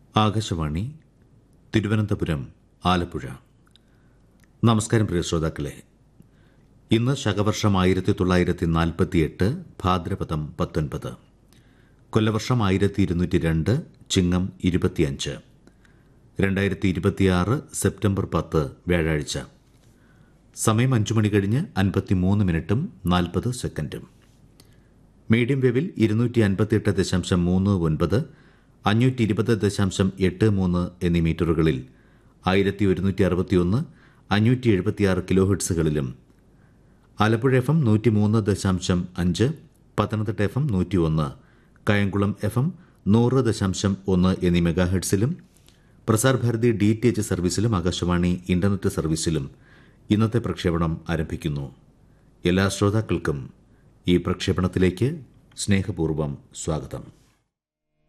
ആകാശവാണി തിരുവനന്തപുരം ആലപ്പുഴ നമസ്കാരം പ്രിയ ശ്രോതാക്കളെ ഇന്ന് ശകവർഷം ആയിരത്തി തൊള്ളായിരത്തി നാൽപ്പത്തിയെട്ട് ഭാദ്രപദം പത്തൊൻപത് കൊല്ലവർഷം ആയിരത്തി ഇരുന്നൂറ്റി രണ്ട് ചിങ്ങം ഇരുപത്തിയഞ്ച് രണ്ടായിരത്തി ഇരുപത്തിയാറ് സെപ്റ്റംബർ പത്ത് വ്യാഴാഴ്ച സമയം അഞ്ചു മണി കഴിഞ്ഞ് അൻപത്തിമൂന്ന് മിനിറ്റും നാൽപ്പത് സെക്കൻഡും മീഡിയം വേവിൽ ഇരുന്നൂറ്റി അൻപത്തിയെട്ട് ദശാംശം മൂന്ന് ഒൻപത് അഞ്ഞൂറ്റി ഇരുപത് ദശാംശം എട്ട് മൂന്ന് എന്നീ മീറ്ററുകളിൽ ആയിരത്തി ഒരുന്നൂറ്റി അറുപത്തിയൊന്ന് അഞ്ഞൂറ്റി എഴുപത്തിയാറ് കിലോ ഹെർട്സുകളിലും ആലപ്പുഴ എഫ് എം നൂറ്റി മൂന്ന് ദശാംശം അഞ്ച് പത്തനംതിട്ട എഫ് എം നൂറ്റി ഒന്ന് കായംകുളം എഫ് എം നൂറ് ദശാംശം ഒന്ന് എന്നീ മെഗാ ഹെർട്സിലും Prasar Bharati D T H സർവീസിലും ആകാശവാണി ഇന്റർനെറ്റ് സർവീസിലും ഇന്നത്തെ പ്രക്ഷേപണം ആരംഭിക്കുന്നു എല്ലാ ശ്രോതാക്കൾക്കും ഈ പ്രക്ഷേപണത്തിലേക്ക് സ്നേഹപൂർവ്വം സ്വാഗതം